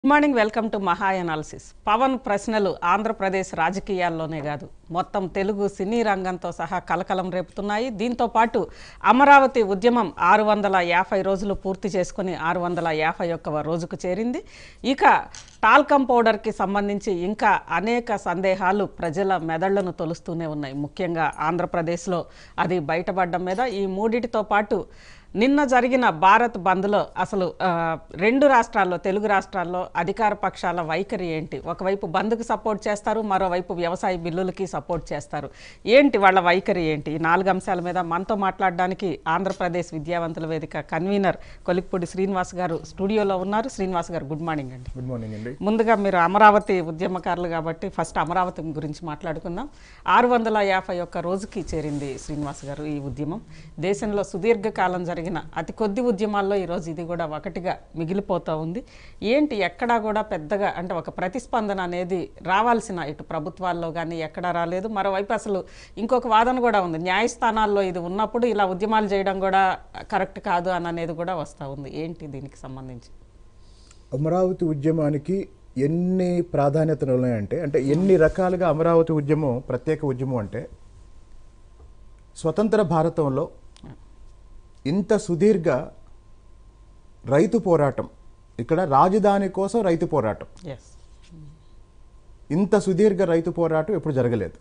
Good morning welcome to Maha analysis Pawan ప్రశ్నలు ఆంధ్రప్రదేశ్ రాజకీయాల్లోనే కాదు మొత్తం తెలుగు సినీ రంగంతో సహా కలకలం రేపుతున్నాయి దీంతో పాటు అమరావతి ఉద్యమం ఆరు వందల యాభై రోజులు పూర్తి చేసుకుని ఆరు వందల యాభై ఒక్కవ రోజుకు చేరింది ఇక టాల్కమ్ పౌడర్కి సంబంధించి ఇంకా అనేక సందేహాలు ప్రజల మెదళ్లను తొలుస్తూనే ఉన్నాయి ముఖ్యంగా ఆంధ్రప్రదేశ్లో అది బయటపడడం మీద ఈ మూడిటితో పాటు నిన్న జరిగిన భారత్ బంద్లో అసలు ఆ, రెండు రాష్ట్రాల్లో తెలుగు రాష్ట్రాల్లో అధికార పక్షాల వైఖరి ఏంటి ఒకవైపు బంద్కు సపోర్ట్ చేస్తారు మరోవైపు వ్యవసాయ బిల్లులకి సపోర్ట్ చేస్తారు ఏంటి వాళ్ళ వైఖరి ఏంటి ఈ నాలుగు అంశాల మీద మనతో మాట్లాడడానికి ఆంధ్రప్రదేశ్ విద్యావంతుల వేదిక కన్వీనర్ కొలిక్పూడి శ్రీనివాస్ గారు స్టూడియోలో ఉన్నారు శ్రీనివాస్ గారు గుడ్ మార్నింగ్ అండి గుడ్ మార్నింగ్ అండి ముందుగా మీరు అమరావతి ఉద్యమకారులు కాబట్టి ఫస్ట్ అమరావతి గురించి మాట్లాడుకుందాం ఆరు వందల యాభై ఒక్క రోజుకి చేరింది శ్రీనివాస్ గారు ఈ ఉద్యమం దేశంలో సుదీర్ఘకాలం జరిగిన అతి కొద్ది ఉద్యమాల్లో ఈరోజు ఇది కూడా ఒకటిగా మిగిలిపోతూ ఉంది ఏంటి ఎక్కడా కూడా పెద్దగా అంటే ఒక ప్రతిస్పందన అనేది రావాల్సిన ఇటు ప్రభుత్వాల్లో కానీ ఎక్కడా రాలేదు మరోవైపు అసలు ఇంకొక వాదన కూడా ఉంది న్యాయస్థానాల్లో ఇది ఉన్నప్పుడు ఇలా ఉద్యమాలు చేయడం కూడా కరెక్ట్ కాదు అని అనేది కూడా వస్తూ ఉంది ఏంటి దీనికి సంబంధించి అమరావతి ఉద్యమానికి ఎన్ని ప్రాధాన్యతలు ఉన్నాయంటే అంటే ఎన్ని రకాలుగా అమరావతి ఉద్యమం ప్రత్యేక ఉద్యమం అంటే స్వతంత్ర భారతంలో ఇంత సుదీర్ఘ రైతు పోరాటం ఇక్కడ రాజధాని కోసం రైతు పోరాటం ఎస్ ఇంత సుదీర్ఘ రైతు పోరాటం ఎప్పుడు జరగలేదు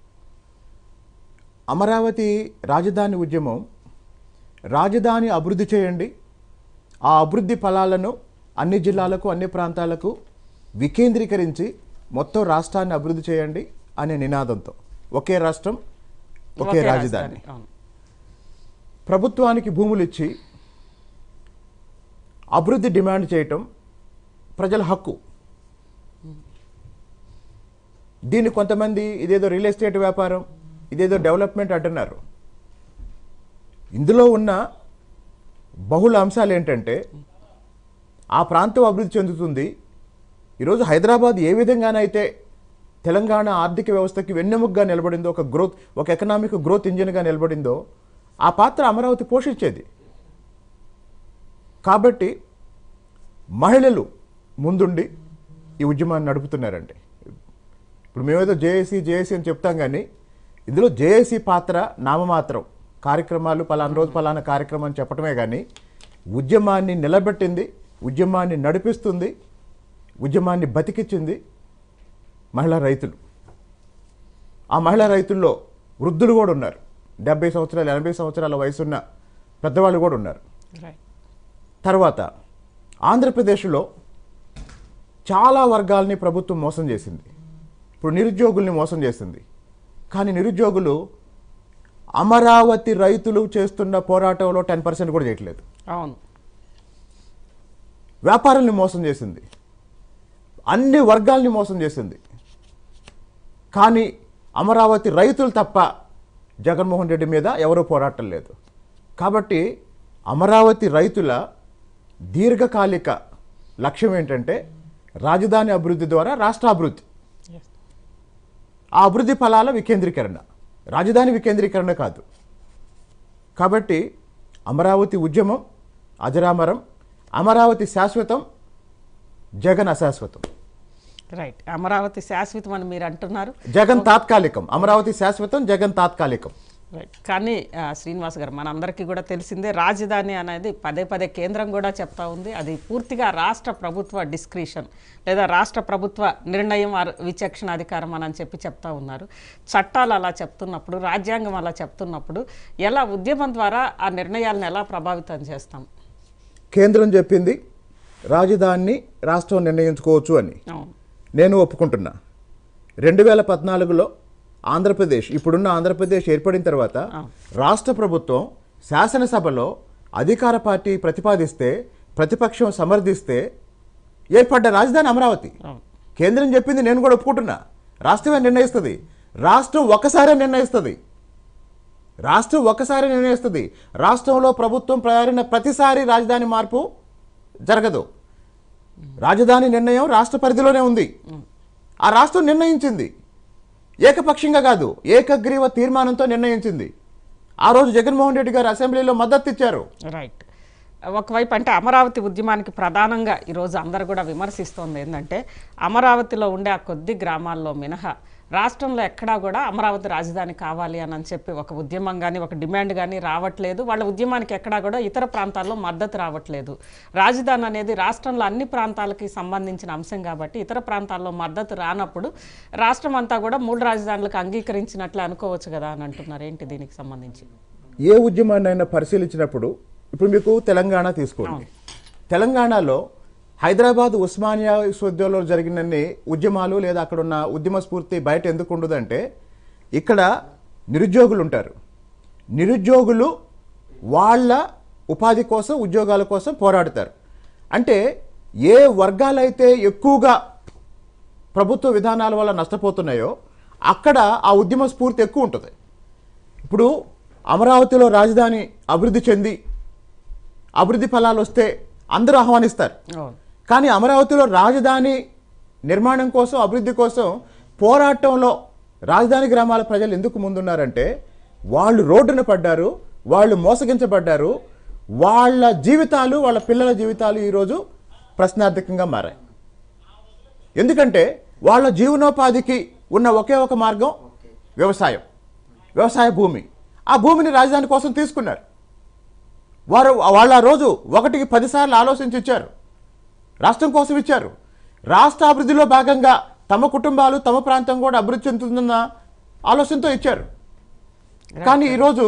అమరావతి రాజధాని ఉద్యమం రాజధాని అభివృద్ధి చేయండి ఆ అభివృద్ధి ఫలాలను అన్ని జిల్లాలకు అన్ని ప్రాంతాలకు వికేంద్రీకరించి మొత్తం రాష్ట్రాన్ని అభివృద్ధి చేయండి అనే నినాదంతో ఒకే రాష్ట్రం ఒకే రాజధాని అవును ప్రభుత్వానికి భూములు ఇచ్చి అభివృద్ధి డిమాండ్ చేయటం ప్రజల హక్కు దీన్ని కొంతమంది ఇదేదో రియల్ ఎస్టేట్ వ్యాపారం ఇదేదో డెవలప్మెంట్ అంటున్నారు ఇందులో ఉన్న బహుళ అంశాలు ఏంటంటే ఆ ప్రాంతం అభివృద్ధి చెందుతుంది ఈరోజు హైదరాబాద్ ఏ విధంగానైతే తెలంగాణ ఆర్థిక వ్యవస్థకి వెన్నెముగ్గా నిలబడిందో ఒక గ్రోత్ ఒక ఎకనామిక్ గ్రోత్ ఇంజిన్గా నిలబడిందో ఆ పాత్ర అమరావతి పోషించేది కాబట్టి మహిళలు ముందుండి ఈ ఉద్యమాన్ని నడుపుతున్నారండి ఇప్పుడు మేమేదో జేఏసీ జేఏసీ అని చెప్తాం కానీ ఇందులో జేఏసీ పాత్ర నామమాత్రం కార్యక్రమాలు పలానా రోజు పలానా కార్యక్రమం అని చెప్పడమే కానీ ఉద్యమాన్ని నిలబెట్టింది ఉద్యమాన్ని నడిపిస్తుంది ఉద్యమాన్ని బతికిచ్చింది మహిళా రైతులు ఆ మహిళా రైతుల్లో వృద్ధులు కూడా ఉన్నారు డెబ్బై సంవత్సరాలు ఎనభై సంవత్సరాల వయసున్న పెద్దవాళ్ళు కూడా ఉన్నారు రైట్ తర్వాత ఆంధ్రప్రదేశ్లో చాలా వర్గాల్ని ప్రభుత్వం మోసం చేసింది ఇప్పుడు నిరుద్యోగుల్ని మోసం చేసింది కానీ నిరుద్యోగులు అమరావతి రైతులు చేస్తున్న పోరాటంలో టెన్ పర్సెంట్ కూడా చేయట్లేదు అవును వ్యాపారుల్ని మోసం చేసింది అన్ని వర్గాల్ని మోసం చేసింది కానీ అమరావతి రైతులు తప్ప జగన్మోహన్ రెడ్డి మీద ఎవరూ పోరాటం లేదు కాబట్టి అమరావతి రైతుల దీర్ఘకాలిక లక్ష్యం ఏంటంటే రాజధాని అభివృద్ధి ద్వారా రాష్ట్ర అభివృద్ధి ఎస్ ఆ అభివృద్ధి ఫలాల వికేంద్రీకరణ రాజధాని వికేంద్రీకరణ కాదు కాబట్టి అమరావతి ఉద్యమం అజరామరం అమరావతి శాశ్వతం జగన్ అశాశ్వతం రైట్ అమరావతి శాశ్వతం అని మీరు అంటున్నారు జగన్ తాత్కాలికం అమరావతి శాశ్వతం జగన్ తాత్కాలికం రైట్ కానీ ఆ, శ్రీనివాస్ గారు మనందరికీ కూడా తెలిసిందే రాజధాని అనేది పదే పదే కేంద్రం కూడా చెప్తా ఉంది అది పూర్తిగా రాష్ట్ర ప్రభుత్వ డిస్క్రిషన్ లేదా రాష్ట్ర ప్రభుత్వ నిర్ణయం ఆర్- విచక్షణ అధికారం అని చెప్పి చెప్తా ఉన్నారు చట్టాలు అలా చెప్తున్నప్పుడు రాజ్యాంగం అలా చెప్తున్నప్పుడు ఎలా ఉద్యమం ద్వారా ఆ నిర్ణయాలను ఎలా ప్రభావితం చేస్తాం కేంద్రం చెప్పింది రాజధానిని రాష్ట్రం నిర్ణయించుకోవచ్చు అని అవును నేను ఒప్పుకుంటున్నా రెండు వేల పద్నాలుగులో ఆంధ్రప్రదేశ్ ఇప్పుడున్న ఆంధ్రప్రదేశ్ ఏర్పడిన తర్వాత రాష్ట్ర ప్రభుత్వం శాసనసభలో అధికార పార్టీ ప్రతిపాదిస్తే ప్రతిపక్షం సమర్థిస్తే ఏర్పడ్డ రాజధాని అమరావతి అవును కేంద్రం చెప్పింది నేను కూడా ఒప్పుకుంటున్నా రాష్ట్రమే నిర్ణయిస్తుంది రాష్ట్రం ఒక్కసారే నిర్ణయిస్తుంది రాష్ట్రం ఒక్కసారి నిర్ణయిస్తుంది రాష్ట్రంలో ప్రభుత్వం ప్రయారిన ప్రతిసారి రాజధాని మార్పు జరగదు రాజధాని నిర్ణయం రాష్ట్ర పరిధిలోనే ఉంది ఆ రాష్ట్రం నిర్ణయించింది ఏకపక్షంగా కాదు ఏకగ్రీవ తీర్మానంతో నిర్ణయించింది ఆ రోజు జగన్మోహన్ రెడ్డి గారు అసెంబ్లీలో మద్దతు ఇచ్చారు రైట్ ఒకవైపు అంటే అమరావతి ఉద్యమానికి ప్రధానంగా ఈరోజు అందరు కూడా విమర్శిస్తోంది ఏంటంటే అమరావతిలో ఉండే ఆ కొద్ది గ్రామాల్లో మినహా రాష్ట్రంలో ఎక్కడా కూడా అమరావతి రాజధాని కావాలి అని అని చెప్పి ఒక ఉద్యమం కానీ ఒక డిమాండ్ కానీ రావట్లేదు వాళ్ళ ఉద్యమానికి ఎక్కడా కూడా ఇతర ప్రాంతాల్లో మద్దతు రావట్లేదు రాజధాని అనేది రాష్ట్రంలో అన్ని ప్రాంతాలకి సంబంధించిన అంశం కాబట్టి ఇతర ప్రాంతాల్లో మద్దతు రానప్పుడు రాష్ట్రం అంతా కూడా మూడు రాజధానులకు అంగీకరించినట్లు అనుకోవచ్చు కదా అని అంటున్నారు ఏంటి దీనికి సంబంధించి ఏ ఉద్యమాన్నైనా పరిశీలించినప్పుడు ఇప్పుడు మీకు తెలంగాణ తీసుకోండి తెలంగాణలో హైదరాబాద్ ఉస్మానియా విశ్వవిద్యాలయంలో జరిగినన్ని ఉద్యమాలు లేదా అక్కడ ఉన్న ఉద్యమ స్ఫూర్తి బయట ఎందుకు ఉండదంటే ఇక్కడ నిరుద్యోగులు ఉంటారు నిరుద్యోగులు వాళ్ళ ఉపాధి కోసం ఉద్యోగాల కోసం పోరాడతారు అంటే ఏ వర్గాలైతే ఎక్కువగా ప్రభుత్వ విధానాల వల్ల నష్టపోతున్నాయో అక్కడ ఆ ఉద్యమ స్ఫూర్తి ఎక్కువ ఉంటుంది ఇప్పుడు అమరావతిలో రాజధాని అభివృద్ధి చెంది అభివృద్ధి ఫలాలు వస్తే అందరూ ఆహ్వానిస్తారు అవును కానీ అమరావతిలో రాజధాని నిర్మాణం కోసం అభివృద్ధి కోసం పోరాటంలో రాజధాని గ్రామాల ప్రజలు ఎందుకు ముందున్నారంటే వాళ్ళు రోడ్డున పడ్డారు వాళ్ళు మోసగించబడ్డారు వాళ్ళ జీవితాలు వాళ్ళ పిల్లల జీవితాలు ఈరోజు ప్రశ్నార్థకంగా మారాయి ఎందుకంటే వాళ్ళ జీవనోపాధికి ఉన్న ఒకే ఒక మార్గం వ్యవసాయం వ్యవసాయ భూమి ఆ భూమిని రాజధాని కోసం తీసుకున్నారు వారు వాళ్ళ ఆ రోజు ఒకటికి పదిసార్లు ఆలోచించి ఇచ్చారు రాష్ట్రం కోసం ఇచ్చారు రాష్ట్ర అభివృద్ధిలో భాగంగా తమ కుటుంబాలు తమ ప్రాంతం కూడా అభివృద్ధి చెందుతుందన్న ఆలోచనతో ఇచ్చారు కానీ ఈరోజు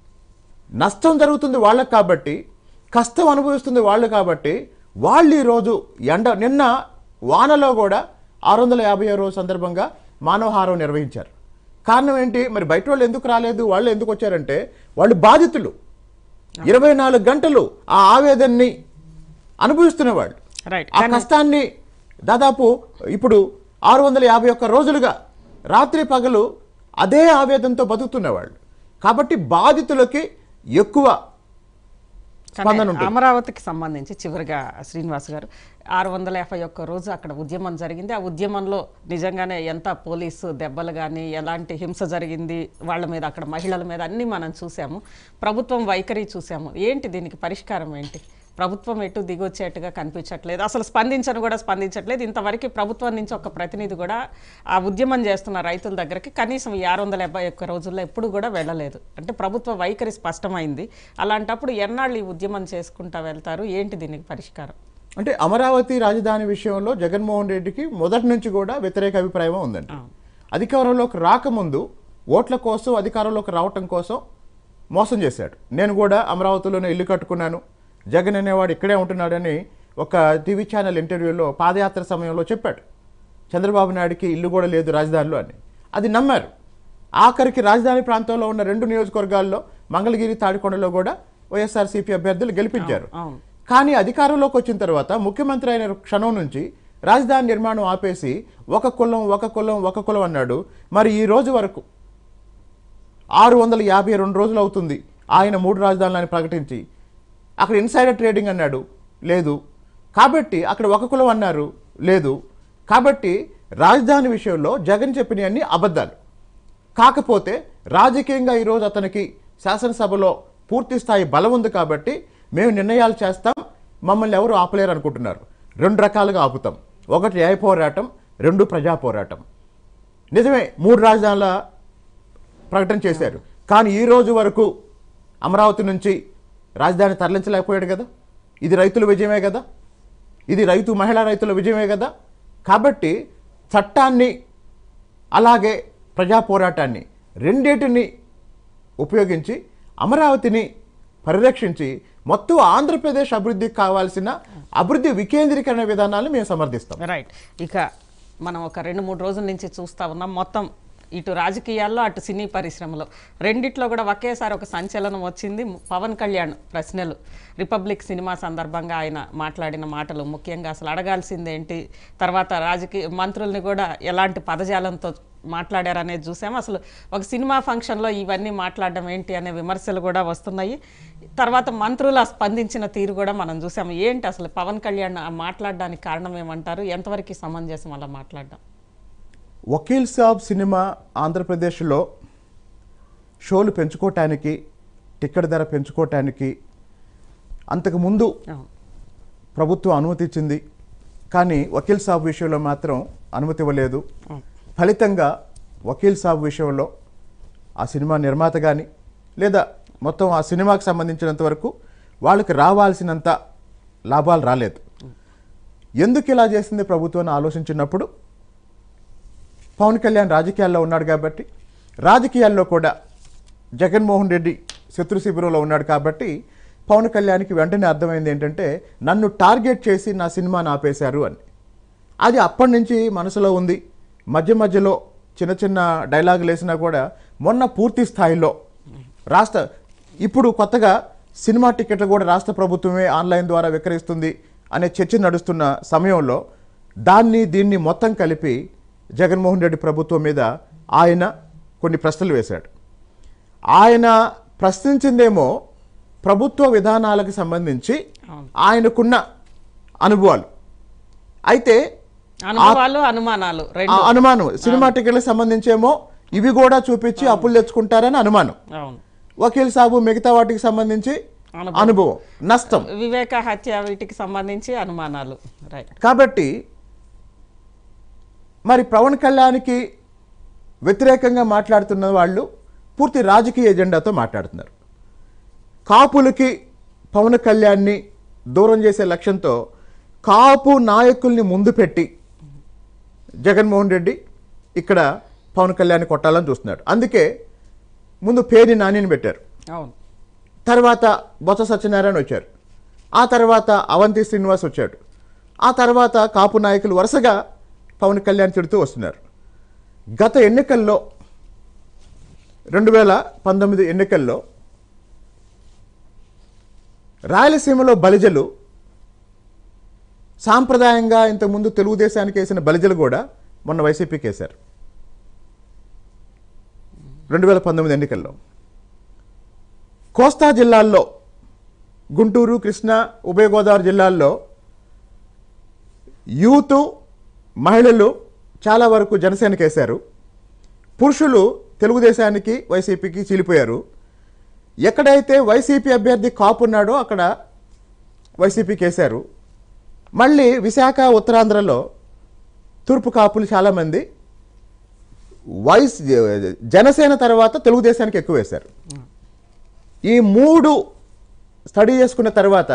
నష్టం జరుగుతుంది వాళ్ళకి కాబట్టి కష్టం అనుభవిస్తుంది వాళ్ళు కాబట్టి వాళ్ళు ఈరోజు ఎండ నిన్న వానలో కూడా ఆరు వందల యాభై రోజు సందర్భంగా మానవహారం నిర్వహించారు కారణం ఏంటి మరి బయట వాళ్ళు ఎందుకు రాలేదు వాళ్ళు ఎందుకు వచ్చారంటే వాళ్ళు బాధితులు ఇరవై నాలుగు గంటలు ఆ ఆవేదనని అనుభవిస్తున్న వాళ్ళు రైట్ ఆ కష్టాన్ని దాదాపు ఇప్పుడు ఆరు వందల యాభై ఒక్క రోజులుగా రాత్రి పగలు అదే ఆవేదనతో బతుకుతున్నవాళ్ళు కాబట్టి బాధితులకి ఎక్కువ స్పందన కానీ ఉంటుంది అమరావతికి సంబంధించి చివరిగా శ్రీనివాస్ గారు ఆరు వందల యాభై ఒక్క రోజు అక్కడ ఉద్యమం జరిగింది ఆ ఉద్యమంలో నిజంగానే ఎంత పోలీసు దెబ్బలు కానీ ఎలాంటి హింస జరిగింది వాళ్ళ మీద అక్కడ మహిళల మీద అన్నీ మనం చూసాము ప్రభుత్వం వైఖరి చూసాము ఏంటి దీనికి పరిష్కారం ఏంటి ప్రభుత్వం ఎటు దిగొచ్చేట్టుగా కనిపించట్లేదు అసలు స్పందించను కూడా స్పందించట్లేదు ఇంతవరకు ప్రభుత్వం నుంచి ఒక ప్రతినిధి కూడా ఆ ఉద్యమం చేస్తున్న రైతుల దగ్గరికి కనీసం ఈ ఆరు వందల డెబ్బై ఒక్క రోజుల్లో ఎప్పుడు కూడా వెళ్ళలేదు అంటే ప్రభుత్వ వైఖరి స్పష్టమైంది అలాంటప్పుడు ఎన్నాళ్ళు ఈ ఉద్యమం చేసుకుంటా వెళ్తారు ఏంటి దీనికి పరిష్కారం అంటే అమరావతి రాజధాని విషయంలో జగన్మోహన్ రెడ్డికి మొదటి నుంచి కూడా వ్యతిరేక అభిప్రాయం ఉందండి అధికారంలోకి రాకముందు ఓట్ల కోసం అధికారంలోకి రావటం కోసం మోసం చేశాడు నేను కూడా అమరావతిలోనే ఇల్లు కట్టుకున్నాను జగన్ అనేవాడు ఇక్కడే ఉంటున్నాడని ఒక టీవీ ఛానల్ ఇంటర్వ్యూలో పాదయాత్ర సమయంలో చెప్పాడు చంద్రబాబు నాయుడికి ఇల్లు కూడా లేదు రాజధానిలో అని అది నమ్మారు ఆఖరికి రాజధాని ప్రాంతంలో ఉన్న రెండు నియోజకవర్గాల్లో మంగళగిరి తాడికొండలో కూడా వైఎస్ఆర్సీపీ అభ్యర్థులు గెలిపించారు అవును కానీ అధికారంలోకి వచ్చిన తర్వాత ముఖ్యమంత్రి అయిన క్షణం నుంచి రాజధాని నిర్మాణం ఆపేసి ఒక కులం ఒక కులం ఒక కులం అన్నాడు మరి ఈ రోజు వరకు ఆరు వందల యాభై రెండు రోజులు అవుతుంది ఆయన మూడు రాజధానులని ప్రకటించి అక్కడ ఇన్సైడర్ ట్రేడింగ్ అన్నాడు లేదు కాబట్టి అక్కడ ఒక కులం అన్నారు లేదు కాబట్టి రాజధాని విషయంలో జగన్ చెప్పినవన్నీ అబద్ధాలు కాకపోతే రాజకీయంగా ఈరోజు అతనికి శాసనసభలో పూర్తి స్థాయి బలం ఉంది కాబట్టి మేము నిర్ణయాలు చేస్తాం మమ్మల్ని ఎవరు ఆపలేరు అనుకుంటున్నారు రెండు రకాలుగా ఆపుతాం ఒకటి న్యాయ పోరాటం రెండు ప్రజా పోరాటం నిజమే మూడు రాజధానుల ప్రకటన చేశారు కానీ ఈ రోజు వరకు అమరావతి నుంచి రాజధాని తరలించలేకపోయాడు కదా ఇది రైతుల విజయమే కదా ఇది రైతు మహిళా రైతుల విజయమే కదా కాబట్టి చట్టాన్ని అలాగే ప్రజా పోరాటాన్ని రెండింటిని ఉపయోగించి అమరావతిని పరిరక్షించి మొత్తం ఆంధ్రప్రదేశ్ అభివృద్ధికి కావాల్సిన అభివృద్ధి వికేంద్రీకరణ విధానాలను మేము సమర్థిస్తాం రైట్ ఇక మనం ఒక రెండు మూడు రోజుల నుంచి చూస్తా ఉన్నాం మొత్తం ఇటు రాజకీయాల్లో అటు సినీ పరిశ్రమలో రెండిట్లో కూడా ఒకేసారి ఒక సంచలనం వచ్చింది పవన్ కళ్యాణ్ ప్రశ్నలు రిపబ్లిక్ సినిమా సందర్భంగా ఆయన మాట్లాడిన మాటలు ముఖ్యంగా అసలు అడగాల్సిందేంటి తర్వాత రాజకీయ మంత్రుల్ని కూడా ఎలాంటి పదజాలంతో మాట్లాడారనేది చూసాము అసలు ఒక సినిమా ఫంక్షన్లో ఇవన్నీ మాట్లాడడం ఏంటి అనే విమర్శలు కూడా వస్తున్నాయి తర్వాత మంత్రులు ఆ స్పందించిన తీరు కూడా మనం చూసాము ఏంటి అసలు పవన్ కళ్యాణ్ ఆ మాట్లాడడానికి కారణం ఏమంటారు ఎంతవరకు సమంజసం అలా మాట్లాడడం వకీల్ సాబ్ సినిమా ఆంధ్రప్రదేశ్లో షోలు పెంచుకోవటానికి టికెట్ ధర పెంచుకోవటానికి అంతకుముందు అవును ప్రభుత్వం అనుమతి ఇచ్చింది కానీ వకీల్ సాబ్ విషయంలో మాత్రం అనుమతి ఇవ్వలేదు అవును. ఫలితంగా వకీల్ సాబ్ విషయంలో ఆ సినిమా నిర్మాత కానీ లేదా మొత్తం ఆ సినిమాకి సంబంధించినంత వరకు వాళ్ళకి రావాల్సినంత లాభాలు రాలేదు ఎందుకు ఇలా చేసింది ప్రభుత్వం అని ఆలోచించినప్పుడు పవన్ కళ్యాణ్ రాజకీయాల్లో ఉన్నాడు కాబట్టి రాజకీయాల్లో కూడా జగన్మోహన్ రెడ్డి శత్రు శిబిరంలో ఉన్నాడు కాబట్టి పవన్ కళ్యాణ్కి వెంటనే అర్థమైంది ఏంటంటే నన్ను టార్గెట్ చేసి నా సినిమాని ఆపేశారు అని అది అప్పటి నుంచి మనసులో ఉంది మధ్య మధ్యలో చిన్న చిన్న డైలాగులు వేసినా కూడా మొన్న పూర్తి స్థాయిలో రాష్ట్ర ఇప్పుడు కొత్తగా సినిమా టికెట్లు కూడా రాష్ట్ర ప్రభుత్వమే ఆన్లైన్ ద్వారా విక్రయిస్తుంది అనే చర్చ నడుస్తున్న సమయంలో దాన్ని దీన్ని మొత్తం కలిపి జగన్మోహన్ రెడ్డి ప్రభుత్వం మీద ఆయన కొన్ని ప్రశ్నలు వేశాడు ఆయన ప్రశ్నించిందేమో ప్రభుత్వ విధానాలకు సంబంధించి అవును. ఆయనకున్న అనుభవాలు అయితే అనుభవాలు అనుమానాలు ఆ రెండు అనుమానం సినిమా టికెట్లకు సంబంధించేమో ఇవి కూడా చూపించి అప్పులు తెచ్చుకుంటారని అనుమానం అవును వకీల్ సాబు మిగతా వాటికి సంబంధించి అనుభవం. అనుభవం నష్టం వివేక హత్య వీటికి సంబంధించి అనుమానాలు రైట్ కాబట్టి మరి పవన్ కళ్యాణ్కి వ్యతిరేకంగా మాట్లాడుతున్న వాళ్ళు పూర్తి రాజకీయ ఎజెండాతో మాట్లాడుతున్నారు కాపులకి పవన్ కళ్యాణ్ని దూరం చేసే లక్ష్యంతో కాపు నాయకుల్ని ముందు పెట్టి జగన్మోహన్ రెడ్డి ఇక్కడ పవన్ కళ్యాణ్ కొట్టాలని చూస్తున్నాడు అందుకే ముందు పేరు నానిని పెట్టారు అవును తర్వాత బొత్స సత్యనారాయణ వచ్చారు ఆ తర్వాత అవంతి శ్రీనివాస్ వచ్చాడు ఆ తర్వాత కాపు నాయకులు వరుసగా పవన్ కళ్యాణ్ తిడుతూ వస్తున్నారు గత ఎన్నికల్లో రెండు వేల పంతొమ్మిది ఎన్నికల్లో రాయలసీమలో బలిజలు సాంప్రదాయంగా ఇంతకుముందు తెలుగుదేశానికి వేసిన బలిజలు కూడా మొన్న వైసీపీకి వేశారు రెండు వేల పంతొమ్మిది ఎన్నికల్లో కోస్తా జిల్లాల్లో గుంటూరు కృష్ణా ఉభయ గోదావరి జిల్లాల్లో యూత్ మహిళలు చాలా వరకు జనసేనకి వేశారు పురుషులు తెలుగుదేశానికి వైసీపీకి చీలిపోయారు ఎక్కడైతే వైసీపీ అభ్యర్థి కాపు ఉన్నాడో అక్కడ వైసీపీకి వేశారు మళ్ళీ విశాఖ ఉత్తరాంధ్రలో తూర్పు కాపులు చాలామంది వైస్ జనసేన తర్వాత తెలుగుదేశానికి ఎక్కువ వేశారు ఈ మూడు స్టడీ చేసుకున్న తర్వాత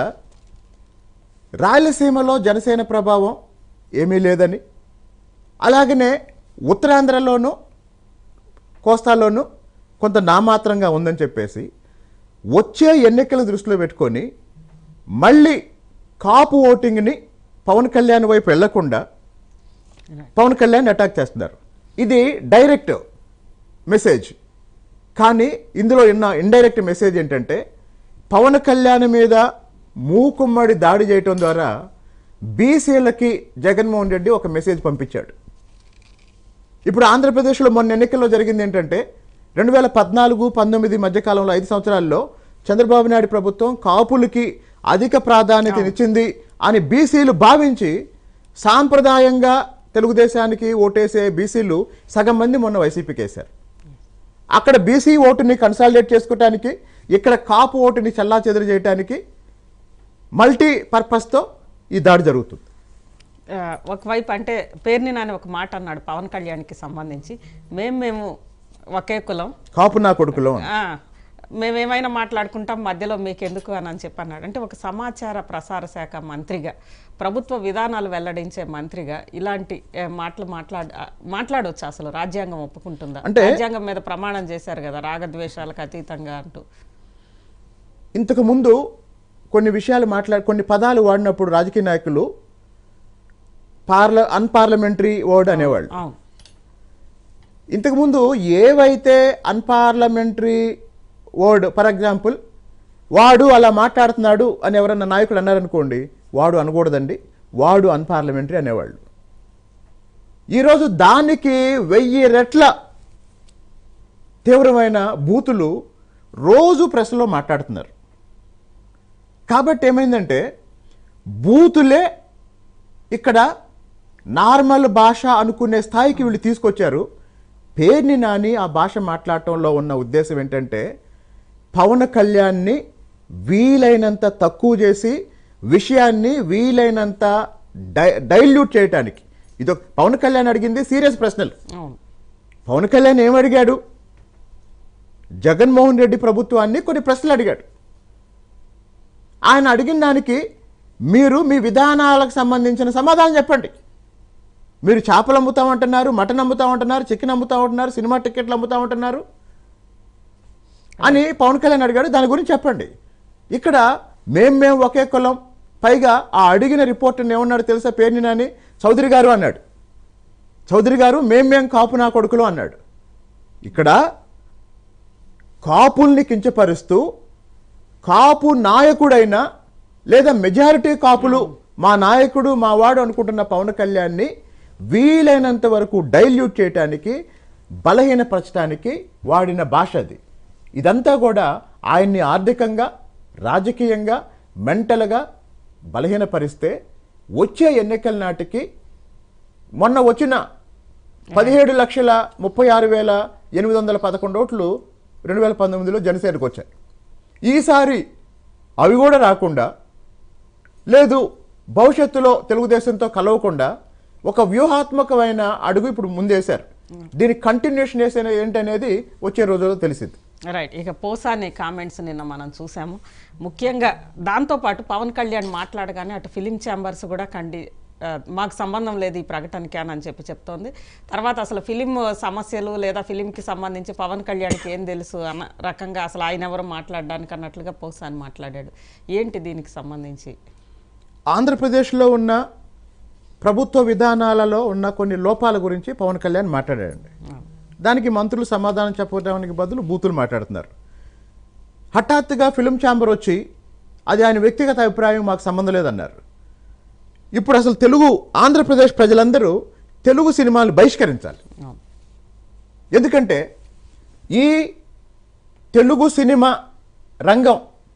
రాయలసీమలో జనసేన ప్రభావం ఏమీ లేదని అలాగనే ఉత్తరాంధ్రలోనూ కోస్తాలోనూ కొంత నామాత్రంగా ఉందని చెప్పేసి వచ్చే ఎన్నికల దృష్టిలో పెట్టుకొని మళ్ళీ కాపు ఓటింగ్ని పవన్ కళ్యాణ్ వైపు వెళ్లకుండా పవన్ కళ్యాణ్ అటాక్ చేస్తున్నారు ఇది డైరెక్ట్ మెసేజ్ కానీ ఇందులో ఉన్న ఇండైరెక్ట్ మెసేజ్ ఏంటంటే పవన్ కళ్యాణ్ మీద మూకుమ్మడి దాడి చేయటం ద్వారా బీసీలకి జగన్మోహన్ రెడ్డి ఒక మెసేజ్ పంపించాడు ఇప్పుడు ఆంధ్రప్రదేశ్లో మొన్న ఎన్నికల్లో జరిగింది ఏంటంటే రెండు వేల పద్నాలుగు పంతొమ్మిది మధ్యకాలంలో ఐదు సంవత్సరాల్లో చంద్రబాబు నాయుడు ప్రభుత్వం కాపులకి అధిక ప్రాధాన్యతనిచ్చింది అని బీసీలు భావించి సాంప్రదాయంగా తెలుగుదేశానికి ఓటేసే బీసీలు సగం మంది మొన్న వైసీపీకి వేశారు అక్కడ బీసీ ఓటుని కన్సాలిడేట్ చేసుకోవటానికి ఇక్కడ కాపు ఓటుని చల్లా చేయడానికి మల్టీ పర్పస్తో ఈ దాడి జరుగుతుంది ఆ, ఒకవైపు అంటే పేర్ని నాని ఒక మాట అన్నాడు పవన్ కళ్యాణ్కి సంబంధించి మేము మేము ఒకే కులం కాపు నా కొడుకులో అని. ఆ, మేమేమైనా మాట్లాడుకుంటాం మధ్యలో మీకెందుకు అని అని చెప్పి అన్నాడు అంటే ఒక సమాచార ప్రసార శాఖ మంత్రిగా ప్రభుత్వ విధానాలు వెల్లడించే మంత్రిగా ఇలాంటి ఏ, మాటలు మాట్లాడ ఆ, మాట్లాడొచ్చు అసలు రాజ్యాంగం ఒప్పుకుంటుందా అంటే- రాజ్యాంగం మీద ప్రమాణం చేశారు కదా రాగద్వేషాలకు అతీతంగా అంటూ ఇంతకు ముందు కొన్ని విషయాలు మాట్లాడి కొన్ని పదాలు వాడినప్పుడు రాజకీయ నాయకులు పార్ల అన్పార్లమెంటరీ వర్డ్ అనేవాళ్ళు అవును ఇంతకుముందు ఏవైతే అన్పార్లమెంటరీ వర్డ్ ఫర్ ఎగ్జాంపుల్ వాడు అలా మాట్లాడుతున్నాడు అని ఎవరన్నా నాయకుడు అన్నారనుకోండి వాడు అనకూడదండి వాడు అన్పార్లమెంటరీ అనేవాళ్ళు ఈరోజు దానికి వెయ్యి రెట్ల తీవ్రమైన బూతులు రోజు ప్రెస్లో మాట్లాడుతున్నారు కాబట్టి ఏమైందంటే బూతులే ఇక్కడ నార్మల్ భాష అనుకునే స్థాయికి వీళ్ళు తీసుకొచ్చారు పేర్ని నాని ఆ భాష మాట్లాడటంలో ఉన్న ఉద్దేశం ఏంటంటే పవన్ కళ్యాణ్ని వీలైనంత తక్కువ చేసి విషయాన్ని వీలైనంత డై డైల్యూట్ చేయటానికి ఇది పవన్ కళ్యాణ్ అడిగింది సీరియస్ ప్రశ్నలు అవును పవన్ కళ్యాణ్ ఏం అడిగాడు జగన్మోహన్ రెడ్డి ప్రభుత్వాన్ని కొన్ని ప్రశ్నలు అడిగాడు ఆయన అడిగిన దానికి మీరు మీ విధానాలకు సంబంధించిన సమాధానం చెప్పండి మీరు చేపలు అమ్ముతామంటున్నారు మటన్ అమ్ముతామంటున్నారు చికెన్ అమ్ముతామంటున్నారు సినిమా టికెట్లు అమ్ముతామంటున్నారు అని పవన్ కళ్యాణ్ అడిగాడు దాని గురించి చెప్పండి ఇక్కడ మేం మేము ఒకే కులం పైగా ఆ అడిగిన రిపోర్టర్ని ఏమన్నాడు తెలుసా పేరుని నాని చౌదరి గారు అన్నాడు చౌదరి గారు మేం మేం కాపు నా కొడుకులు అన్నాడు ఇక్కడ కాపుల్ని కించపరుస్తూ కాపు నాయకుడైన లేదా మెజారిటీ కాపులు మా నాయకుడు మా వాడు అనుకుంటున్న పవన్ కళ్యాణ్ని వీలైనంత వరకు డైల్యూట్ చేయటానికి బలహీనపరచడానికి వాడిన భాష అది ఇదంతా కూడా ఆయన్ని ఆర్థికంగా రాజకీయంగా మెంటల్గా బలహీనపరిస్తే వచ్చే ఎన్నికల నాటికి మొన్న వచ్చిన పదిహేడు లక్షల ముప్పై ఆరు వేల ఎనిమిది వందల పదకొండు ఓట్లు రెండు వేల పంతొమ్మిదిలో జనసేనకు వచ్చాయి ఈసారి అవి కూడా రాకుండా లేదు భవిష్యత్తులో తెలుగుదేశంతో కలవకుండా ఒక వ్యూహాత్మకమైన అడుగు ఇప్పుడు ముందేశారు దీని కంటిన్యూషన్ చేసే ఏంటనేది వచ్చే రోజుల్లో తెలిసింది రైట్ ఇక పోసాని కామెంట్స్ నిన్న మనం చూసాము ముఖ్యంగా దాంతోపాటు పవన్ కళ్యాణ్ మాట్లాడగానే అటు ఫిలిం ఛాంబర్స్ కూడా కండి ఆ, మాకు సంబంధం లేదు ఈ ప్రకటనకి అని అని చెప్పి చెప్తోంది తర్వాత అసలు ఫిలిం సమస్యలు లేదా ఫిలింకి సంబంధించి పవన్ కళ్యాణ్కి ఏం తెలుసు అన్న రకంగా అసలు ఆయన ఎవరు మాట్లాడడానికి అన్నట్లుగా పోసాని మాట్లాడాడు ఏంటి దీనికి సంబంధించి ఆంధ్రప్రదేశ్లో ఉన్న ప్రభుత్వ విధానాలలో ఉన్న కొన్ని లోపాల గురించి పవన్ కళ్యాణ్ మాట్లాడాడండి దానికి మంత్రులు సమాధానం చెప్పడానికి బదులు బూతులు మాట్లాడుతున్నారు హఠాత్తుగా ఫిలిం ఛాంబర్ వచ్చి అది ఆయన వ్యక్తిగత అభిప్రాయం మాకు సంబంధం లేదన్నారు ఇప్పుడు అసలు తెలుగు ఆంధ్రప్రదేశ్ ప్రజలందరూ తెలుగు సినిమాలు బహిష్కరించాలి అవును. ఎందుకంటే ఈ తెలుగు సినిమా రంగం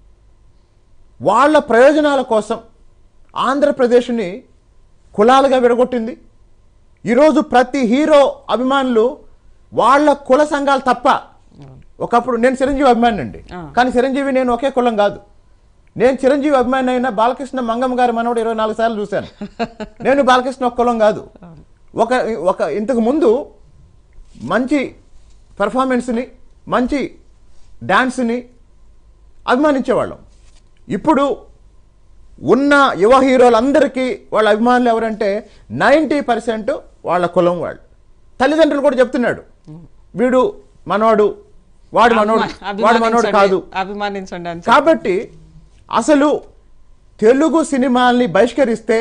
వాళ్ళ ప్రయోజనాల కోసం ఆంధ్రప్రదేశ్ని కులాలుగా విడగొట్టింది ఈరోజు ప్రతి హీరో అభిమానులు వాళ్ళ కుల సంఘాలు తప్ప ఒకప్పుడు నేను చిరంజీవి అభిమాని అండి ఆ. కానీ చిరంజీవి నేను ఒకే కులం కాదు నేను చిరంజీవి అభిమాని అయినా బాలకృష్ణ మంగమ్మ గారి మనవడు ఇరవై నాలుగు సార్లు చూశాను నేను బాలకృష్ణ ఒక కులం కాదు ఒక ఒక ఇంతకు ముందు మంచి పెర్ఫార్మెన్స్ని మంచి డ్యాన్స్ని అభిమానించేవాళ్ళం ఇప్పుడు ఉన్న యువ హీరోలందరికీ వాళ్ళ అభిమానులు ఎవరంటే నైంటీ పర్సెంట్ వాళ్ళ కులం వాళ్ళు తల్లిదండ్రులు కూడా చెప్తున్నాడు వీడు మనవాడు వాడు మనోడు వాడు మనోడు కాదు అభిమానించండి అని కాబట్టి అసలు తెలుగు సినిమాల్ని బహిష్కరిస్తే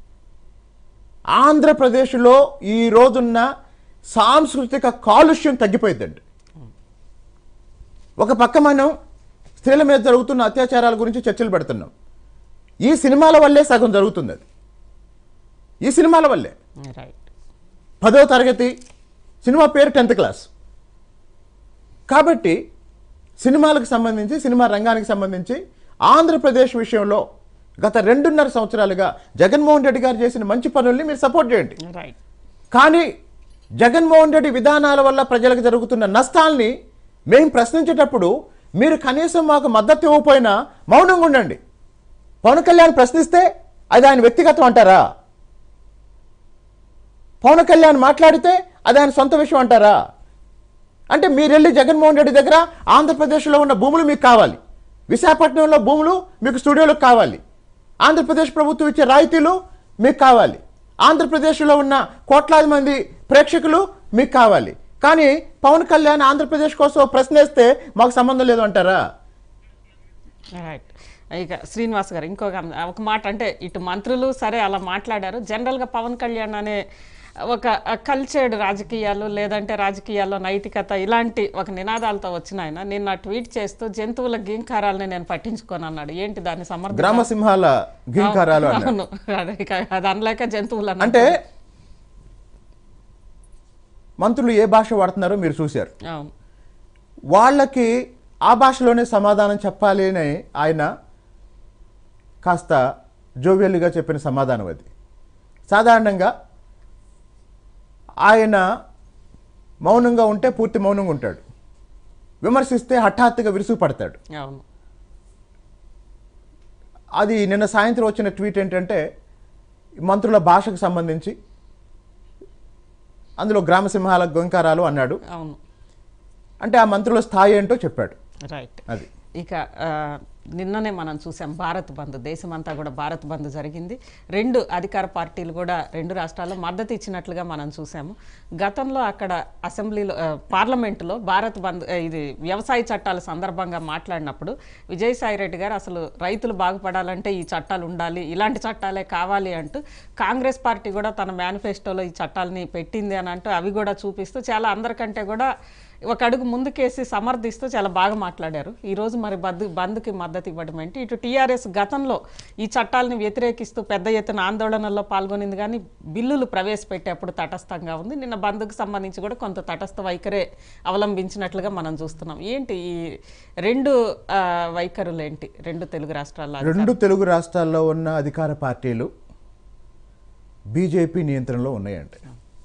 ఆంధ్రప్రదేశ్లో ఈ రోజున్న సాంస్కృతిక కాలుష్యం తగ్గిపోయిందండి ఒక పక్క మనం స్త్రీల మీద జరుగుతున్న అత్యాచారాల గురించి చర్చలు పెడుతున్నాం ఈ సినిమాల వల్లే సగం జరుగుతుంది అది ఈ సినిమాల వల్లే రైట్ పదో తరగతి సినిమా పేరు టెన్త్ క్లాస్ కాబట్టి సినిమాలకు సంబంధించి సినిమా రంగానికి సంబంధించి ఆంధ్రప్రదేశ్ విషయంలో గత రెండున్నర సంవత్సరాలుగా జగన్మోహన్ రెడ్డి గారు చేసిన మంచి పనుల్ని మీరు సపోర్ట్ చేయండి రైట్ కానీ జగన్మోహన్ రెడ్డి విధానాల వల్ల ప్రజలకు జరుగుతున్న నష్టాల్ని మేము ప్రశ్నించేటప్పుడు మీరు కనీసం మాకు మద్దతు ఇవ్వకపోయినా మౌనంగా ఉండండి పవన్ కళ్యాణ్ ప్రశ్నిస్తే అది ఆయన వ్యక్తిగతం అంటారా పవన్ కళ్యాణ్ మాట్లాడితే అది ఆయన సొంత విషయం అంటారా అంటే మీరు వెళ్ళి జగన్మోహన్ రెడ్డి దగ్గర ఆంధ్రప్రదేశ్లో ఉన్న భూములు మీకు కావాలి విశాఖపట్నంలో భూములు మీకు స్టూడియోలకు కావాలి ఆంధ్రప్రదేశ్ ప్రభుత్వం ఇచ్చే రాయితీలు మీకు కావాలి ఆంధ్రప్రదేశ్లో ఉన్న కోట్లాది మంది ప్రేక్షకులు మీకు కావాలి కానీ పవన్ కళ్యాణ్ ఆంధ్రప్రదేశ్ కోసం ఒక ప్రశ్న వేస్తే మాకు సంబంధం లేదు అంటారా రైట్ ఇక శ్రీనివాస్ గారు ఇంకొక అం- ఒక మాట అంటే ఇటు మంత్రులు సరే అలా మాట్లాడారు జనరల్గా పవన్ కళ్యాణ్ అనే ఒక కల్చర్డ్ రాజకీయాలు లేదంటే రాజకీయాల్లో నైతికత ఇలాంటి ఒక నినాదాలతో వచ్చిన ఆయన నిన్న ట్వీట్ చేస్తూ జంతువుల గీంకారాలని నేను పట్టించుకోను అన్నాడు ఏంటి దాన్ని సమర్థ గ్రామ సింహాల ఘీంకారాలు అన్నారు అవును అదే ఇక అది అనలేక జంతువులు అన్నారు. అంటే మంత్రులు ఏ భాష వాడుతున్నారో మీరు చూశారు అవును వాళ్ళకి ఆ భాషలోనే సమాధానం చెప్పాలి అని ఆయన కాస్త జోవియల్గా చెప్పిన సమాధానం అది సాధారణంగా ఆయన మౌనంగా ఉంటే పూర్తి మౌనంగా ఉంటాడు విమర్శిస్తే హఠాత్తుగా విరుసు పడతాడు అవును అది నిన్న సాయంత్రం వచ్చిన ట్వీట్ ఏంటంటే మంత్రుల భాషకు సంబంధించి అందులో గ్రామసింహాల గొంకారాలు అన్నాడు అవును అంటే ఆ మంత్రుల స్థాయి ఏంటో చెప్పాడు రైట్ అది ఇక ఆ, నిన్ననే మనం చూసాం భారత్ బంద్ దేశమంతా కూడా భారత్ బంద్ జరిగింది రెండు అధికార పార్టీలు కూడా రెండు రాష్ట్రాల్లో మద్దతు ఇచ్చినట్లుగా మనం చూసాము గతంలో అక్కడ అసెంబ్లీలో ఆ, పార్లమెంటులో భారత్ బంద్ ఆ, ఇది వ్యవసాయ చట్టాల సందర్భంగా మాట్లాడినప్పుడు విజయసాయి రెడ్డి గారు అసలు రైతులు బాగుపడాలంటే ఈ చట్టాలు ఉండాలి ఇలాంటి చట్టాలే కావాలి అంటూ కాంగ్రెస్ పార్టీ కూడా తన మేనిఫెస్టోలో ఈ చట్టాలని పెట్టింది అని అంటూ అవి కూడా చూపిస్తూ చాలా అందరికంటే కూడా ఒక అడుగు ముందుకేసి సమర్థిస్తూ చాలా బాగా మాట్లాడారు ఈ రోజు మరి బంద్ బంద్కి మద్దతు ఇవ్వడం ఏంటి ఇటు టీఆర్ఎస్ గతంలో ఈ చట్టాలను వ్యతిరేకిస్తూ పెద్ద ఎత్తున ఆందోళనల్లో పాల్గొనింది కానీ బిల్లులు ప్రవేశపెట్టేప్పుడు తటస్థంగా ఉంది నిన్న బంద్కు సంబంధించి కూడా కొంత తటస్థ వైఖరే అవలంబించినట్లుగా మనం చూస్తున్నాం ఏంటి ఈ రెండు ఆ, వైఖరులు ఏంటి రెండు తెలుగు రాష్ట్రాల్లో రెండు తెలుగు రాష్ట్రాల్లో ఉన్న అధికార పార్టీలు బీజేపీ నియంత్రణలో ఉన్నాయండి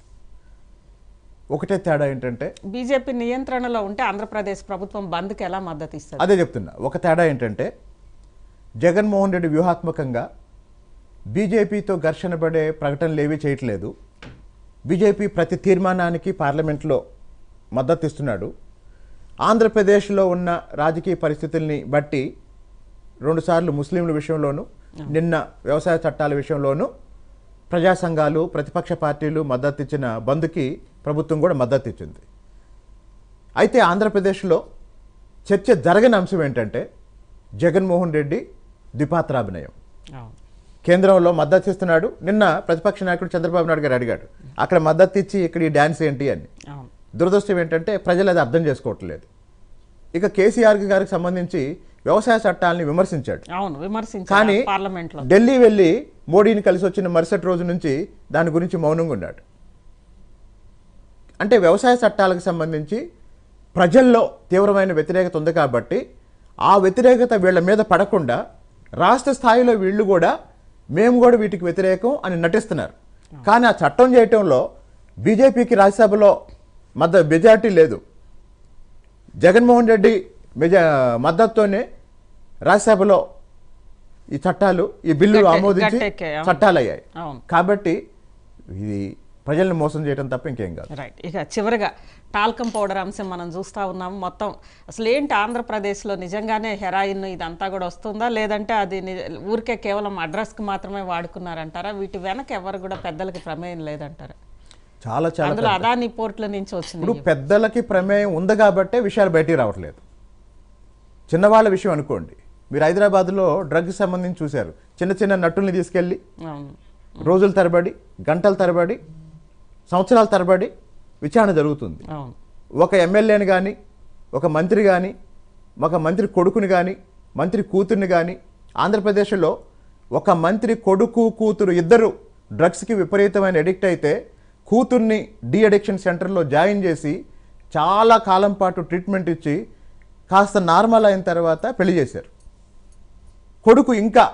ఒకటే తేడా ఏంటంటే బీజేపీ నియంత్రణలో ఉంటే ఆంధ్రప్రదేశ్ ప్రభుత్వం బంద్కి ఎలా మద్దతు ఇస్తుంది అదే చెప్తున్నా ఒక తేడా ఏంటంటే జగన్మోహన్ రెడ్డి వ్యూహాత్మకంగా బీజేపీతో ఘర్షణ పడే ప్రకటనలు ఏవీ చేయట్లేదు బీజేపీ ప్రతి తీర్మానానికి పార్లమెంట్లో మద్దతు ఇస్తున్నాడు ఆంధ్రప్రదేశ్లో ఉన్న రాజకీయ పరిస్థితుల్ని బట్టి రెండుసార్లు ముస్లింల విషయంలోనూ నిన్న వ్యవసాయ చట్టాల విషయంలోనూ ప్రజా సంఘాలు ప్రతిపక్ష పార్టీలు మద్దతు ఇచ్చిన బంద్కి ప్రభుత్వం కూడా మద్దతు ఇచ్చింది అయితే ఆంధ్రప్రదేశ్లో చర్చ జరగని అంశం ఏంటంటే జగన్మోహన్ రెడ్డి ద్విపాత్రాభినయం అవును కేంద్రంలో మద్దతు ఇస్తున్నాడు నిన్న ప్రతిపక్ష నాయకుడు చంద్రబాబు నాయుడు గారు అడిగాడు అక్కడ మద్దతు ఇచ్చి ఇక్కడ ఈ డ్యాన్స్ ఏంటి అని అవును దురదృష్టం ఏంటంటే ప్రజలు అది అర్థం చేసుకోవట్లేదు ఇక కేసీఆర్ గారికి సంబంధించి వ్యవసాయ చట్టాలని విమర్శించాడు అవును విమర్శించారు కానీ పార్లమెంట్లో ఢిల్లీ వెళ్ళి మోడీని కలిసి వచ్చిన మరుసటి రోజు నుంచి దాని గురించి మౌనంగా ఉన్నాడు అంటే వ్యవసాయ చట్టాలకు సంబంధించి ప్రజల్లో తీవ్రమైన వ్యతిరేకత ఉంది కాబట్టి ఆ వ్యతిరేకత వీళ్ళ మీద పడకుండా రాష్ట్ర స్థాయిలో వీళ్ళు కూడా మేము కూడా వీటికి వ్యతిరేకం అని నటిస్తున్నారు కానీ ఆ చట్టం చేయటంలో బీజేపీకి రాజ్యసభలో మద్ద మెజార్టీ లేదు జగన్మోహన్ రెడ్డి మెజా మద్దతుతోనే రాజ్యసభలో ఈ చట్టాలు ఈ బిల్లులు గట్టె- ఆమోదించి గట్టెక్కాయి, అవును. చట్టాలు అయ్యాయి అవును కాబట్టి ఇది ప్రజల్ని మోసం చేయడం తప్ప ఇంకేం కాదు రైట్ ఇక చివరిగా టాల్కం పౌడర్ అంశం మనం చూస్తూ ఉన్నాము మొత్తం అసలు ఏంటి ఆంధ్రప్రదేశ్లో నిజంగానే హెరాయిన్ ఇదంతా కూడా వస్తుందా లేదంటే అది ని- ఊరికే కేవలం అడ్రస్కి మాత్రమే వాడుకున్నారంటారా వీటి వెనక ఎవరు కూడా పెద్దలకి ప్రమేయం లేదంటారా చాలా చాలా అందులో అదాని పోర్ట్ల నుంచి వచ్చింది ఇప్పుడు పెద్దలకి ప్రమేయం ఉంది కాబట్టే విషయాలు బయటికి రావట్లేదు చిన్నవాళ్ళ విషయం అనుకోండి మీరు హైదరాబాద్లో డ్రగ్స్ సంబంధించి చూశారు చిన్న చిన్న నటుల్ని తీసుకెళ్ళి అవును రోజుల తరబడి గంటల తరబడి సంవత్సరాల తరబడి విచారణ జరుగుతుంది అవును ఒక ఎమ్మెల్యేని కానీ ఒక మంత్రి కానీ ఒక మంత్రి కొడుకుని కానీ మంత్రి కూతుర్ని కానీ ఆంధ్రప్రదేశ్లో ఒక మంత్రి కొడుకు కూతురు ఇద్దరు డ్రగ్స్కి విపరీతమైన ఎడిక్ట్ అయితే కూతుర్ని డి అడిక్షన్ సెంటర్లో జాయిన్ చేసి చాలా కాలం పాటు ట్రీట్మెంట్ ఇచ్చి కాస్త నార్మల్ అయిన తర్వాత పెళ్లి చేశారు కొడుకు ఇంకా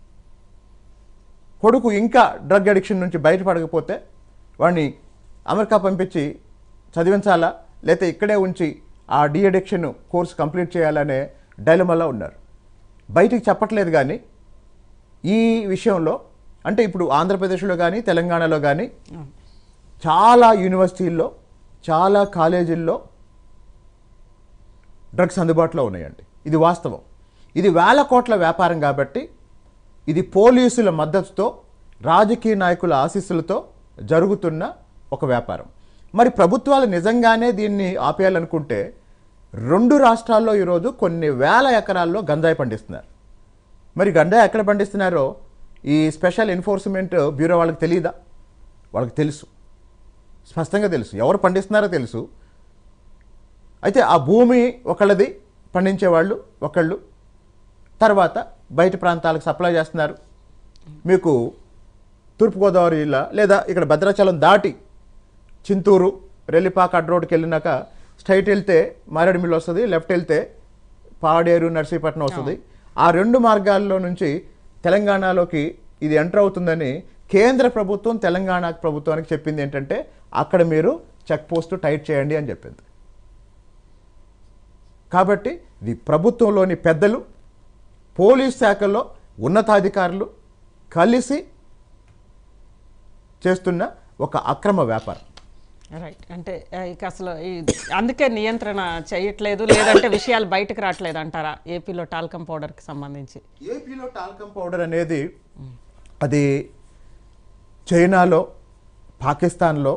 కొడుకు ఇంకా డ్రగ్ అడిక్షన్ నుంచి బయటపడకపోతే వాడిని అమెరికా పంపించి చదివించాలా లేకపోతే ఇక్కడే ఉంచి ఆ డి అడిక్షన్ కోర్స్ కంప్లీట్ చేయాలనే డైలమాలో ఉన్నారు బయటికి చెప్పట్లేదు కానీ ఈ విషయంలో అంటే ఇప్పుడు ఆంధ్రప్రదేశ్లో కానీ తెలంగాణలో కానీ చాలా యూనివర్సిటీల్లో చాలా కాలేజీల్లో డ్రగ్స్ అందుబాటులో ఉన్నాయండి ఇది వాస్తవం ఇది వేల కోట్ల వ్యాపారం కాబట్టి ఇది పోలీసుల మద్దతుతో రాజకీయ నాయకుల ఆశీస్సులతో జరుగుతున్న ఒక వ్యాపారం మరి ప్రభుత్వాలు నిజంగానే దీన్ని ఆపేయాలనుకుంటే రెండు రాష్ట్రాల్లో ఈరోజు కొన్ని వేల ఎకరాల్లో గంజాయి పండిస్తున్నారు మరి గంజాయి ఎక్కడ పండిస్తున్నారో ఈ స్పెషల్ ఎన్ఫోర్స్మెంట్ బ్యూరో వాళ్ళకి తెలియదా వాళ్ళకి తెలుసు స్పష్టంగా తెలుసు ఎవరు పండిస్తున్నారో తెలుసు అయితే ఆ భూమి ఒకళ్ళది పండించేవాళ్ళు ఒకళ్ళు తర్వాత బయట ప్రాంతాలకు సప్లై చేస్తున్నారు మీకు తూర్పుగోదావరి జిల్లా లేదా ఇక్కడ భద్రాచలం దాటి చింతూరు రెల్లిపాక అడ్ రోడ్కి వెళ్ళినాక స్ట్రైట్ వెళ్తే మారేడుమిల్లి వస్తుంది లెఫ్ట్ వెళ్తే పాడేరు నర్సీపట్నం వస్తుంది ఆ రెండు మార్గాల్లో నుంచి తెలంగాణలోకి ఇది ఎంటర్ అవుతుందని కేంద్ర ప్రభుత్వం తెలంగాణ ప్రభుత్వానికి చెప్పింది ఏంటంటే అక్కడ మీరు చెక్ పోస్ట్ టైట్ చేయండి అని చెప్పింది కాబట్టి ఇది ప్రభుత్వంలోని పెద్దలు పోలీస్ శాఖలో ఉన్నతాధికారులు కలిసి చేస్తున్న ఒక అక్రమ వ్యాపారం రైట్ అంటే ఆ, ఇక అసలు ఈ అందుకే నియంత్రణ చేయట్లేదు లేదంటే విషయాలు బయటకు రావట్లేదు అంటారా ఏపీలో టాల్కమ్ పౌడర్కి సంబంధించి ఏపీలో టాల్కమ్ పౌడర్ అనేది అది చైనాలో పాకిస్తాన్లో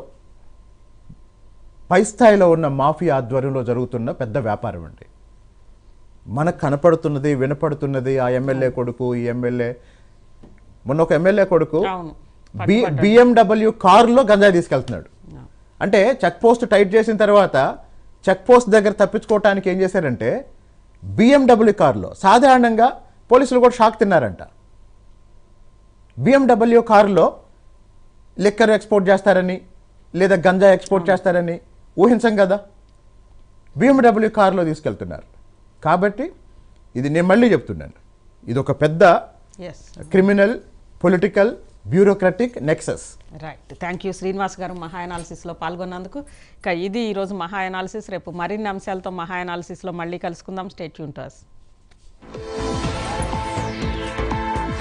పై స్థాయిలో ఉన్న మాఫియా ఆధ్వర్యంలో జరుగుతున్న పెద్ద వ్యాపారం అండి మనకు కనపడుతున్నది వినపడుతున్నది ఆ ఎమ్మెల్యే కొడుకు ఈ ఎమ్మెల్యే మొన్న ఒక ఎమ్మెల్యే కొడుకు అవును బి బిఎండబ్ల్యూ కారులో గంజాయి తీసుకెళ్తున్నాడు అంటే చెక్ పోస్ట్ టైట్ చేసిన తర్వాత చెక్ పోస్ట్ దగ్గర తప్పించుకోవటానికి ఏం చేశారంటే బిఎండబ్ల్యూ కారులో సాధారణంగా పోలీసులు కూడా షాక్ తిన్నారంట బిఎండబ్ల్యూ కారులో లిక్కర్ ఎక్స్పోర్ట్ చేస్తారని లేదా గంజా ఎక్స్పోర్ట్ చేస్తారని ఊహించం కదా బిఎండబ్ల్యూ కారులో తీసుకెళ్తున్నారు కాబట్టి ఇది నేను మళ్ళీ చెప్తున్నాను ఇది ఒక పెద్ద ఎస్ criminal political bureaucratic nexus right thank you Srinivas garu Maha అనాలిసిస్లో పాల్గొన్నందుకు ఇక ఇది ఈరోజు మహా అనాలిసిస్ రేపు మరిన్ని అంశాలతో మహా అనాలిసిస్లో మళ్ళీ కలుసుకుందాం స్టేట్ యూన్ టు us.